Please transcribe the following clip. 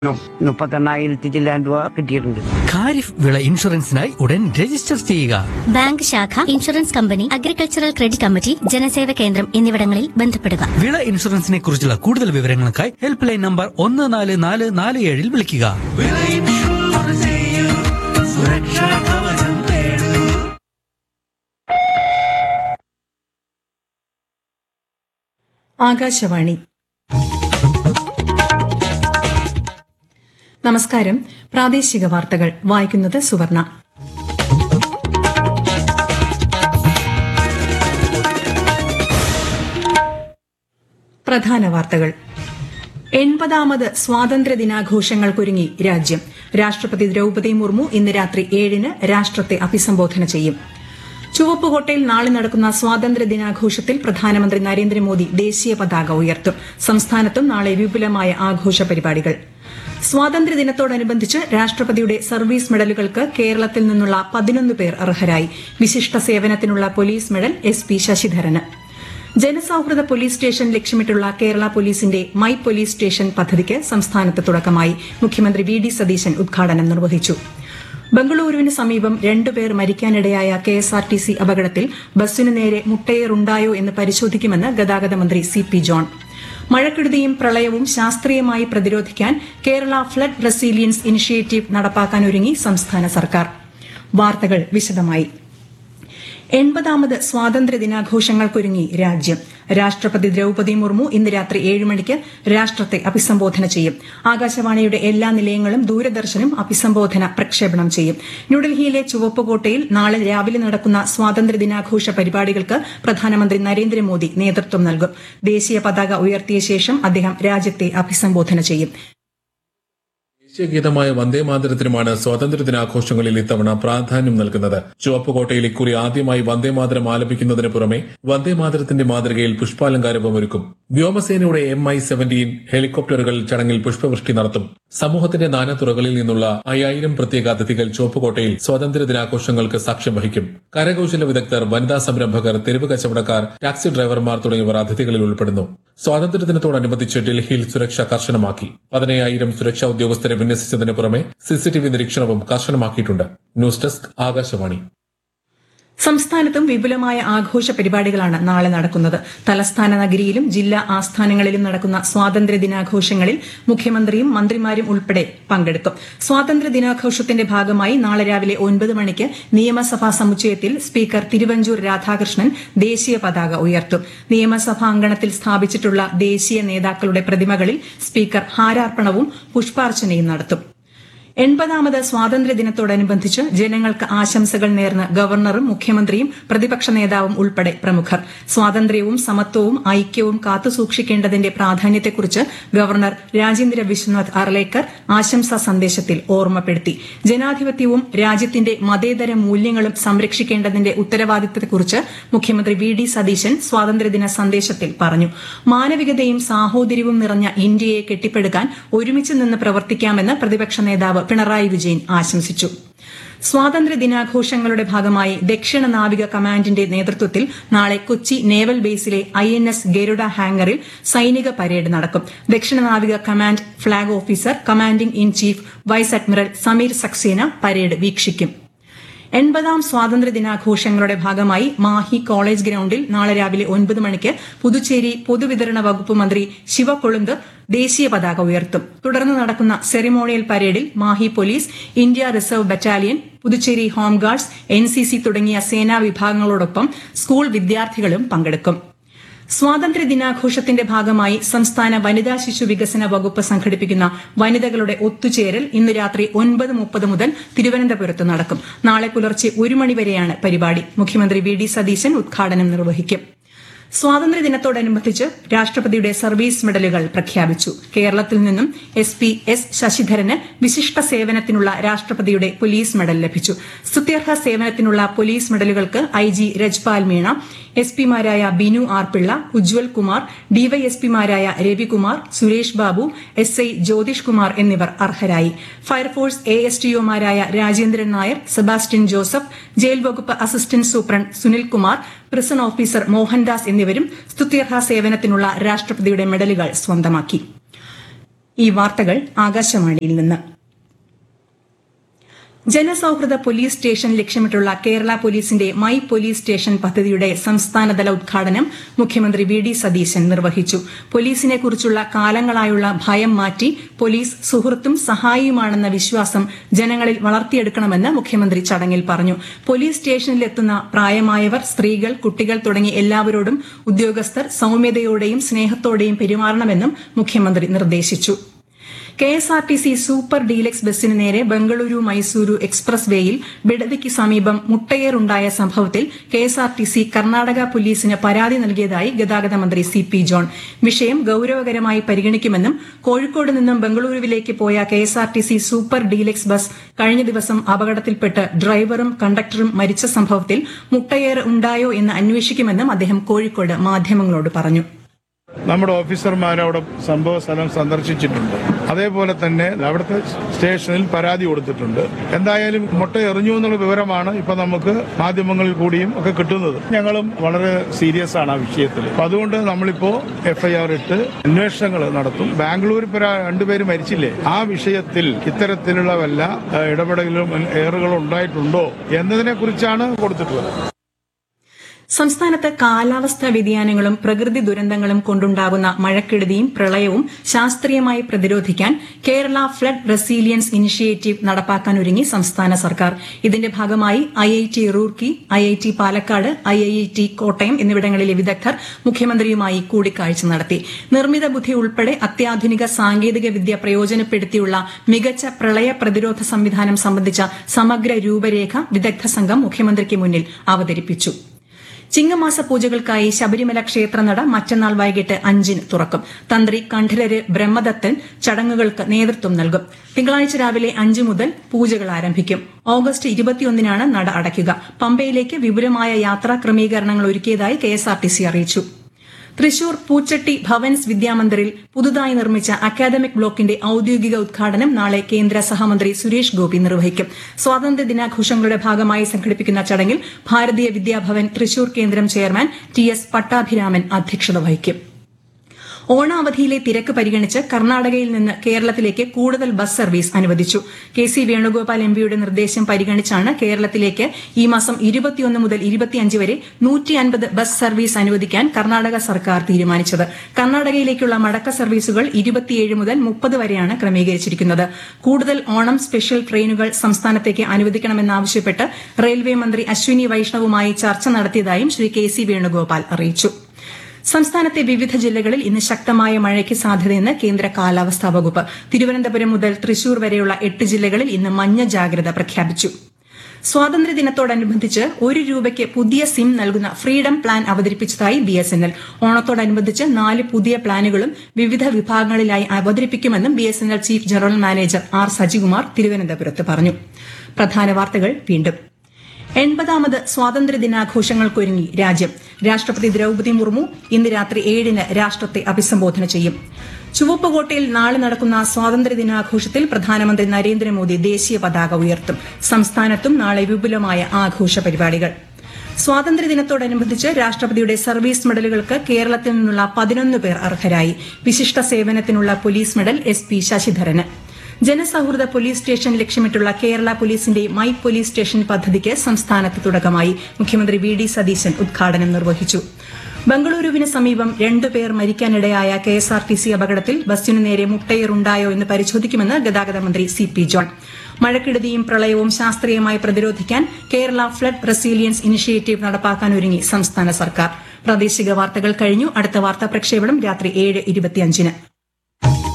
മുപ്പത്തെണ്ണായിരത്തി ചില്ലാൻ രൂപ കിട്ടിയിട്ടുണ്ട് ഖാരിഫ് വിള ഇൻഷുറൻസിനായി ഉടൻ രജിസ്റ്റർ ചെയ്യുക ബാങ്ക് ശാഖ insurance company agricultural credit committee ജനസേവ കേന്ദ്രം എന്നിവിടങ്ങളിൽ ബന്ധപ്പെടുക വിള ഇൻഷുറൻസിനെ കുറിച്ചുള്ള കൂടുതൽ വിവരങ്ങൾക്കായി ഹെൽപ്പ് ലൈൻ നമ്പർ ഒന്ന് നാല് നാല് നാല് ഏഴിൽ വിളിക്കുക വിള ഇൻഷുറൻസ് ചെയ്യൂ, സുരക്ഷാ കവചം നേടൂ. ആകാശവാണി നമസ്കാരം പ്രാദേശിക വാർത്തകൾ വായിക്കുന്നത് സുവർണ പ്രധാന വാർത്തകൾ എൺപതാമത് സ്വാതന്ത്ര്യ ദിനാഘോഷങ്ങൾക്കൊരുങ്ങി രാജ്യം രാഷ്ട്രപതി ദ്രൌപദി മുർമു ഇന്ന് രാത്രി ഏഴിന് രാഷ്ട്രത്തെ അഭിസംബോധന ചെയ്യും ചുവപ്പുകോട്ടയിൽ നാളെ നടക്കുന്ന സ്വാതന്ത്ര്യ ദിനാഘോഷത്തിൽ പ്രധാനമന്ത്രി നരേന്ദ്രമോദി ദേശീയ പതാക ഉയർത്തും സംസ്ഥാനത്തും നാളെ വിപുലമായ ആഘോഷ പരിപാടികൾ സ്വാതന്ത്ര്യദിനത്തോടനുബന്ധിച്ച് രാഷ്ട്രപതിയുടെ സർവീസ് മെഡലുകൾക്ക് കേരളത്തിൽ നിന്നുള്ള പതിനൊന്ന് പേർ അർഹരായി വിശിഷ്ട സേവനത്തിനുള്ള പോലീസ് മെഡൽ എസ് പി ശശിധരന് ജനസൌഹൃദ പോലീസ് സ്റ്റേഷൻ ലക്ഷ്യമിട്ടുള്ള കേരള പോലീസിന്റെ മൈ പോലീസ് സ്റ്റേഷൻ പദ്ധതിക്ക് സംസ്ഥാനത്ത് തുടക്കമായി മുഖ്യമന്ത്രി വി ഡി സതീശൻ ഉദ്ഘാടനം നിർവഹിച്ചു ബംഗളൂരുവിന് സമീപം രണ്ടുപേർ മരിക്കാനിടയായ K S R T C അപകടത്തിൽ ബസ്സിനു നേരെ മുട്ടയേറുണ്ടായോ എന്ന് പരിശോധിക്കുമെന്ന് ഗതാഗത മന്ത്രി സി പി ജോൺ മഴക്കെടുതിയും പ്രളയവും ശാസ്ത്രീയമായി പ്രതിരോധിക്കാൻ കേരള ഫ്ലഡ് റെസീലിയൻസ് ഇനിഷ്യേറ്റീവ് നടപ്പാക്കാനൊരുങ്ങി സംസ്ഥാന സർക്കാർ വാർത്തകൾ വിശദമായി എൺപതാമത് സ്വാതന്ത്ര്യ ദിനാഘോഷങ്ങൾക്കൊരുങ്ങി രാജ്യം രാഷ്ട്രപതി ദ്രൌപദി മുർമു ഇന്ന് രാത്രി ഏഴ് മണിക്ക് രാഷ്ട്രത്തെ അഭിസംബോധന ചെയ്യും ആകാശവാണിയുടെ എല്ലാ നിലയങ്ങളും ദൂരദർശനും അഭിസംബോധന പ്രക്ഷേപണം ചെയ്യും ന്യൂഡൽഹിയിലെ ചുവപ്പുകോട്ടയിൽ നാളെ രാവിലെ നടക്കുന്ന സ്വാതന്ത്ര്യ ദിനാഘോഷ പരിപാടികൾക്ക് പ്രധാനമന്ത്രി നരേന്ദ്രമോദി നേതൃത്വം നൽകും ദേശീയ പതാക ഉയർത്തിയ ശേഷം അദ്ദേഹം രാജ്യത്തെ അഭിസംബോധന ചെയ്യും ദേശീയഗീതമായ വന്ദേ മാതരത്തിനുമാണ് സ്വാതന്ത്ര്യ ദിനാഘോഷങ്ങളിൽ ഇത്തവണ പ്രാധാന്യം നൽകുന്നത് ചുവപ്പുകോട്ടയിൽ ഇക്കുറി ആദ്യമായി വന്ദേ മാതരം ആലപിക്കുന്നതിന് പുറമെ വന്ദേ മാതരത്തിന്റെ മാതൃകയിൽ പുഷ്പാലങ്കാരവും ഒരുക്കും വ്യോമസേനയുടെ എം ഐ സെവന്റീൻ ഹെലികോപ്റ്ററുകൾ ചടങ്ങിൽ പുഷ്പവൃഷ്ടി നടത്തും സമൂഹത്തിന്റെ നാനാതുറകളിൽ നിന്നുള്ള അയ്യായിരം പ്രത്യേക അതിഥികൾ ചുവപ്പുകോട്ടയിൽ സ്വാതന്ത്ര്യ ദിനാഘോഷങ്ങൾക്ക് സാക്ഷ്യം വഹിക്കും കരകൌശല വിദഗ്ധർ വനിതാ സംരംഭകർ തെരുവ് കച്ചവടക്കാർ ടാക്സി ഡ്രൈവർമാർ തുടങ്ങിയവർ അതിഥികളിൽ ഉൾപ്പെടുന്നു സ്വാതന്ത്ര്യദിനത്തോടനുബന്ധിച്ച് ഡൽഹിയിൽ സുരക്ഷ കർശനമാക്കി പതിനയ്യായിരം സുരക്ഷാ ഉദ്യോഗസ്ഥരെ വിന്യസിച്ചതിന് പുറമെ സിസിടിവി നിരീക്ഷണവും കർശനമാക്കിയിട്ടുണ്ട് ന്യൂസ് ഡെസ്ക് ആകാശവാണി സംസ്ഥാനത്തും വിപുലമായ ആഘോഷ പരിപാടികളാണ് നാളെ നടക്കുന്നത് തലസ്ഥാന നഗരിയിലും ജില്ലാ ആസ്ഥാനങ്ങളിലും നടക്കുന്ന സ്വാതന്ത്ര്യ ദിനാഘോഷങ്ങളിൽ മുഖ്യമന്ത്രിയും മന്ത്രിമാരും ഉൾപ്പെടെ പങ്കെടുക്കും സ്വാതന്ത്ര്യ ദിനാഘോഷത്തിന്റെ ഭാഗമായി നാളെ രാവിലെ ഒൻപത് മണിക്ക് നിയമസഭാ സമുച്ചയത്തിൽ സ്പീക്കർ തിരുവഞ്ചൂർ രാധാകൃഷ്ണൻ ദേശീയ പതാക ഉയർത്തും നിയമസഭാ അങ്കണത്തിൽ സ്ഥാപിച്ചിട്ടുള്ള ദേശീയ നേതാക്കളുടെ പ്രതിമകളിൽ സ്പീക്കർ ഹാരാർപ്പണവും പുഷ്പാർച്ചനയും നടത്തും എൺപതാമത് സ്വാതന്ത്ര്യ ദിനത്തോടനുബന്ധിച്ച് ജനങ്ങൾക്ക് ആശംസകൾ നേർന്ന് ഗവർണറും മുഖ്യമന്ത്രിയും പ്രതിപക്ഷ നേതാവും ഉൾപ്പെടെ പ്രമുഖർ സ്വാതന്ത്ര്യവും സമത്വവും ഐക്യവും കാത്തുസൂക്ഷിക്കേണ്ടതിന്റെ പ്രാധാന്യത്തെക്കുറിച്ച് ഗവർണർ രാജേന്ദ്ര വിശ്വനാഥ് അർലേക്കർ ആശംസാ സന്ദേശത്തിൽ ഓർമ്മപ്പെടുത്തി ജനാധിപത്യവും രാജ്യത്തിന്റെ മതേതര മൂല്യങ്ങളും സംരക്ഷിക്കേണ്ടതിന്റെ ഉത്തരവാദിത്തത്തെക്കുറിച്ച് മുഖ്യമന്ത്രി വി ഡി സതീശൻ സ്വാതന്ത്ര്യദിന സന്ദേശത്തിൽ പറഞ്ഞു മാനവികതയും സാഹോദര്യവും നിറഞ്ഞ ഇന്ത്യയെ കെട്ടിപ്പടുക്കാൻ ഒരുമിച്ച് നിന്ന് പ്രവർത്തിക്കാമെന്ന് പ്രതിപക്ഷ നേതാവ് പിണറായി വിജയൻ ആശംസിച്ചു സ്വാതന്ത്ര്യ ദിനാഘോഷങ്ങളുടെ ഭാഗമായി ദക്ഷിണ നാവിക കമാൻഡിന്റെ നേതൃത്വത്തിൽ നാളെ കൊച്ചി നേവൽ ബേസിലെ ഐ എൻ എസ് ഗരുഡ ഹാംഗറിൽ സൈനിക പരേഡ് നടക്കും ദക്ഷിണ നാവിക command flag officer commanding in chief vice admiral Sameer Saxena parade വീക്ഷിക്കും എൺപതാം സ്വാതന്ത്ര്യ ദിനാഘോഷങ്ങളുടെ ഭാഗമായി മാഹി കോളേജ് ഗ്രൌണ്ടിൽ നാളെ രാവിലെ ഒൻപത് മണിക്ക് പുതുച്ചേരി പൊതുവിതരണ വകുപ്പ് മന്ത്രി ശിവകൊളുന്ത് ദേശീയ പതാക ഉയർത്തും തുടർന്ന് നടക്കുന്ന സെറിമോണിയൽ പരേഡിൽ Mahe police India reserve battalion Puducherry home guards NCC തുടങ്ങിയ സേനാ വിഭാഗങ്ങളോടൊപ്പം സ്കൂൾ വിദ്യാർത്ഥികളും പങ്കെടുക്കും സ്വാതന്ത്ര്യ ദിനാഘോഷത്തിന്റെ ഭാഗമായി സംസ്ഥാന വനിതാ ശിശു വികസന വകുപ്പ് സംഘടിപ്പിക്കുന്ന വനിതകളുടെ ഒത്തുചേരൽ ഇന്ന് രാത്രി ഒൻപത് മുപ്പത് മുതൽ തിരുവനന്തപുരത്ത് നടക്കും നാളെ പുലർച്ചെ ഒരു മണിവരെയാണ് പരിപാടി മുഖ്യമന്ത്രി വി ഡി സതീശൻ ഉദ്ഘാടനം നിർവഹിക്കും സ്വാതന്ത്ര്യ ദിനത്തോടനുബന്ധിച്ച് രാഷ്ട്രപതിയുടെ സർവീസ് മെഡലുകൾ പ്രഖ്യാപിച്ചു കേരളത്തിൽ നിന്നും എസ് പി എസ് ശശിധരന് വിശിഷ്ട സേവനത്തിനുള്ള രാഷ്ട്രപതിയുടെ പോലീസ് മെഡൽ ലഭിച്ചു സ്തുത്യർഹ സേവനത്തിനുള്ള പോലീസ് മെഡലുകൾക്ക് I G Rajpal Meena S പിമാരായ ബിനു ആർ പിള്ള ഉജ്വൽ കുമാർ ഡിവൈഎസ്പിമാരായ രവികുമാർ സുരേഷ് ബാബു എസ് ഐ ജ്യോതിഷ് കുമാർ എന്നിവർ അർഹരായി ഫയർഫോഴ്സ് എ എസ് ടിഒമാരായ രാജേന്ദ്രൻ നായർ സെബാസ്റ്റ്യൻ ജോസഫ് ജയിൽ വകുപ്പ് assistant superintendent Sunil Kumar prison officer Mohandas എന്നിവരും സ്തുത്യർഹ സേവനത്തിനുള്ള രാഷ്ട്രപതിയുടെ മെഡലുകൾ സ്വന്തമാക്കി ഈ വാർത്തകൾ ആകാശവാണിയിൽ നിന്ന് ജനസൌഹൃദ പോലീസ് സ്റ്റേഷൻ ലക്ഷ്യമിട്ടുള്ള കേരള പോലീസിന്റെ മൈ പോലീസ് സ്റ്റേഷൻ പദ്ധതിയുടെ സംസ്ഥാനതല ഉദ്ഘാടനം മുഖ്യമന്ത്രി വി ഡി സതീശൻ നിർവഹിച്ചു പോലീസിനെ കുറിച്ചുള്ള കാലങ്ങളായുള്ള ഭയം മാറ്റി പോലീസ് സുഹൃത്തും സഹായിയുമാണെന്ന വിശ്വാസം ജനങ്ങളിൽ വളർത്തിയെടുക്കണമെന്ന് മുഖ്യമന്ത്രി ചടങ്ങിൽ പറഞ്ഞു പോലീസ് സ്റ്റേഷനിലെത്തുന്ന പ്രായമായവർ സ്ത്രീകൾ കുട്ടികൾ തുടങ്ങി എല്ലാവരോടും ഉദ്യോഗസ്ഥർ സൌമ്യതയോടെയും സ്നേഹത്തോടെയും പെരുമാറണമെന്നും മുഖ്യമന്ത്രി നിർദ്ദേശിച്ചു K S R T C super deluxe ബസിന് നേരെ ബംഗളൂരു മൈസൂരു എക്സ്പ്രസ് വേയിൽ ബിഡതിക്ക് സമീപം മുട്ടയേറുണ്ടായ സംഭവത്തിൽ K S R T C Karnataka പോലീസിന് പരാതി നൽകിയതായി ഗതാഗത മന്ത്രി സി പി ജോൺ വിഷയം ഗൌരവകരമായി പരിഗണിക്കുമെന്നും കോഴിക്കോട് നിന്നും ബംഗളൂരുവിലേക്ക് പോയ K S R T C super deluxe bus കഴിഞ്ഞ ദിവസം അപകടത്തിൽപ്പെട്ട് ഡ്രൈവറും കണ്ടക്ടറും മരിച്ച സംഭവത്തിൽ മുട്ടയേറ് ഉണ്ടായോ എന്ന് അന്വേഷിക്കുമെന്നും അദ്ദേഹം കോഴിക്കോട് മാധ്യമങ്ങളോട് പറഞ്ഞു നമ്മുടെ ഓഫീസർമാർ അവിടെ സംഭവ സ്ഥലം സന്ദർശിച്ചിട്ടുണ്ട് അതേപോലെ തന്നെ അവിടുത്തെ സ്റ്റേഷനിൽ പരാതി കൊടുത്തിട്ടുണ്ട് എന്തായാലും മുട്ട എറിഞ്ഞു എന്നുള്ള വിവരമാണ് ഇപ്പൊ നമുക്ക് മാധ്യമങ്ങളിൽ കൂടിയും ഒക്കെ കിട്ടുന്നത് ഞങ്ങളും വളരെ സീരിയസ് ആണ് ആ വിഷയത്തിൽ അപ്പൊ അതുകൊണ്ട് നമ്മളിപ്പോ എഫ്ഐആർ ഇട്ട് അന്വേഷണങ്ങൾ നടത്തും ബാംഗ്ലൂർ ഇപ്പൊ ര- രണ്ടുപേര് മരിച്ചില്ലേ ആ വിഷയത്തിൽ ഇത്തരത്തിലുള്ള വല്ല ഏഹ്, ഇടപെടലും ഏറുകളും ഉണ്ടായിട്ടുണ്ടോ എന്നതിനെ കുറിച്ചാണ് കൊടുത്തിട്ടുള്ളത് സംസ്ഥാനത്ത് കാലാവസ്ഥാ വ്യതിയാനങ്ങളും പ്രകൃതി ദുരന്തങ്ങളും കൊണ്ടുണ്ടാകുന്ന മഴക്കെടുതിയും പ്രളയവും ശാസ്ത്രീയമായി പ്രതിരോധിക്കാൻ കേരള ഫ്ലഡ് റെസീലിയൻസ് ഇനിഷ്യേറ്റീവ് നടപ്പാക്കാനൊരുങ്ങി സംസ്ഥാന സർക്കാർ ഇതിന്റെ ഭാഗമായി I I T Roorkee I I T Palakkad I I T Kottayam എന്നിവിടങ്ങളിലെ വിദഗ്ധർ മുഖ്യമന്ത്രിയുമായി കൂടിക്കാഴ്ച നടത്തി നിർമ്മിത ബുദ്ധി ഉൾപ്പെടെ അത്യാധുനിക സാങ്കേതിക വിദ്യ പ്രയോജനപ്പെടുത്തിയുള്ള മികച്ച പ്രളയ പ്രതിരോധ സംവിധാനം സംബന്ധിച്ച സമഗ്ര രൂപരേഖ വിദഗ്ധ സംഘം മുഖ്യമന്ത്രിക്ക് മുന്നിൽ അവതരിപ്പിച്ചു ചിങ്ങമാസ പൂജകൾക്കായി ശബരിമല ക്ഷേത്രനട മറ്റന്നാൾ വൈകിട്ട് അഞ്ചിന് തുറക്കും തന്ത്രി കണ്ഠരര് ബ്രഹ്മദത്തൻ ചടങ്ങുകൾക്ക് നേതൃത്വം നൽകും തിങ്കളാഴ്ച രാവിലെ അഞ്ച് മുതൽ പൂജകൾ ആരംഭിക്കും ഓഗസ്റ്റ് ഇരുപത്തിയൊന്നിനാണ് നട അടയ്ക്കുക പമ്പയിലേക്ക് വിപുലമായ യാത്രാ ക്രമീകരണങ്ങൾ ഒരുക്കിയതായി കെഎസ്ആർടിസി അറിയിച്ചു തൃശൂർ പൂച്ചട്ടി ഭവൻസ് വിദ്യാമന്ദിറിൽ പുതുതായി നിർമ്മിച്ച അക്കാദമിക് ബ്ലോക്കിന്റെ ഔദ്യോഗിക ഉദ്ഘാടനം നാളെ കേന്ദ്ര സഹമന്ത്രി സുരേഷ് ഗോപി നിർവഹിക്കും സ്വാതന്ത്ര്യ ദിനാഘോഷങ്ങളുടെ ഭാഗമായി സംഘടിപ്പിക്കുന്ന ചടങ്ങിൽ ഭാരതീയ വിദ്യാഭവൻ തൃശൂർ കേന്ദ്രം ചെയർമാൻ ടി എസ് പട്ടാഭിരാമൻ അധ്യക്ഷത വഹിക്കും ഓണാവധിയിലെ തിരക്ക് പരിഗണിച്ച് കർണാടകയിൽ നിന്ന് കേരളത്തിലേക്ക് കൂടുതൽ ബസ് സർവീസ് അനുവദിച്ചു കെ സി വേണുഗോപാൽ എംപിയുടെ നിർദ്ദേശം പരിഗണിച്ചാണ് കേരളത്തിലേക്ക് ഈ മാസം ഇരുപത്തിയൊന്ന് മുതൽ ഇരുപത്തിയഞ്ച് വരെ നൂറ്റി അൻപത് ബസ് സർവീസ് അനുവദിക്കാൻ കർണാടക സർക്കാർ തീരുമാനിച്ചത് കർണാടകയിലേക്കുള്ള മടക്ക സർവീസുകൾ ഇരുപത്തിയേഴ് മുതൽ മുപ്പത് വരെയാണ് ക്രമീകരിച്ചിരിക്കുന്നത് കൂടുതൽ ഓണം സ്പെഷ്യൽ ട്രെയിനുകൾ സംസ്ഥാനത്തേക്ക് അനുവദിക്കണമെന്നാവശ്യപ്പെട്ട് റെയിൽവേ മന്ത്രി അശ്വിനി വൈഷ്ണവുമായി ചർച്ച നടത്തിയതായും ശ്രീ കെ സി വേണുഗോപാൽ അറിയിച്ചു സംസ്ഥാനത്തെ വിവിധ ജില്ലകളിൽ ഇന്ന് ശക്തമായ മഴയ്ക്ക് സാധ്യതയെന്ന് കേന്ദ്ര കാലാവസ്ഥാ വകുപ്പ് തിരുവനന്തപുരം മുതൽ തൃശൂർ വരെയുള്ള എട്ട് ജില്ലകളിൽ ഇന്ന് മഞ്ഞ ജാഗ്രത പ്രഖ്യാപിച്ചു സ്വാതന്ത്ര്യദിനത്തോടനുബന്ധിച്ച് ഒരു രൂപയ്ക്ക് പുതിയ സിം നൽകുന്ന ഫ്രീഡം പ്ലാൻ അവതരിപ്പിച്ചതായി ബി എസ് എൻ എൽ ഓണത്തോടനുബന്ധിച്ച് നാല് പുതിയ പ്ലാനുകളും വിവിധ വിഭാഗങ്ങളിലായി അവതരിപ്പിക്കുമെന്നും B S N L chief general manager R Sajikumar തിരുവനന്തപുരത്ത് പറഞ്ഞു പ്രധാന വാർത്തകൾ വീണ്ടും എൺപതാമത് സ്വാതന്ത്ര്യ ദിനാഘോഷങ്ങൾക്കൊരുങ്ങി രാജ്യം രാഷ്ട്രപതി ദ്രൌപതി മുർമു ഇന്ന് രാത്രി ഏഴിന് രാഷ്ട്രത്തെ അഭിസംബോധന ചെയ്യും ചുവപ്പുകോട്ടയിൽ നാളെ നടക്കുന്ന സ്വാതന്ത്ര്യ ദിനാഘോഷത്തിൽ പ്രധാനമന്ത്രി നരേന്ദ്രമോദി ദേശീയ പതാക ഉയർത്തും സംസ്ഥാനത്തും നാളെ വിപുലമായ ആഘോഷ പരിപാടികൾ സ്വാതന്ത്ര്യദിനത്തോടനുബന്ധിച്ച് രാഷ്ട്രപതിയുടെ സർവീസ് മെഡലുകൾക്ക് കേരളത്തിൽ നിന്നുള്ള പതിനൊന്ന് പേർ അർഹരായി വിശിഷ്ട സേവനത്തിനുള്ള പോലീസ് മെഡൽ എസ് പി ശശിധരന് ജനസൌഹൃദ പോലീസ് സ്റ്റേഷൻ ലക്ഷ്യമിട്ടുള്ള കേരള പോലീസിന്റെ മൈ പോലീസ് സ്റ്റേഷൻ പദ്ധതിക്ക് സംസ്ഥാനത്ത് തുടക്കമായി മുഖ്യമന്ത്രി വി ഡി സതീശൻ ഉദ്ഘാടനം നിർവഹിച്ചു ബംഗളൂരുവിന് സമീപം രണ്ടുപേർ മരിക്കാനിടയായ K S R T C അപകടത്തിൽ ബസ്സിനു നേരെ മുട്ടയേറുണ്ടായോ എന്ന് പരിശോധിക്കുമെന്ന് ഗതാഗത മന്ത്രി സി പി ജോൺ മഴക്കെടുതിയും പ്രളയവും ശാസ്ത്രീയമായി പ്രതിരോധിക്കാൻ കേരള ഫ്ലഡ് റെസീലിയൻസ് ഇനിഷ്യേറ്റീവ് നടപ്പാക്കാനൊരുങ്ങി സംസ്ഥാന സർക്കാർ പ്രാദേശിക വാർത്തകൾ കഴിഞ്ഞു അടുത്ത വാർത്താ പ്രക്ഷേപണം രാത്രി ഏഴ് ഇരുപത്തിയഞ്ചിന്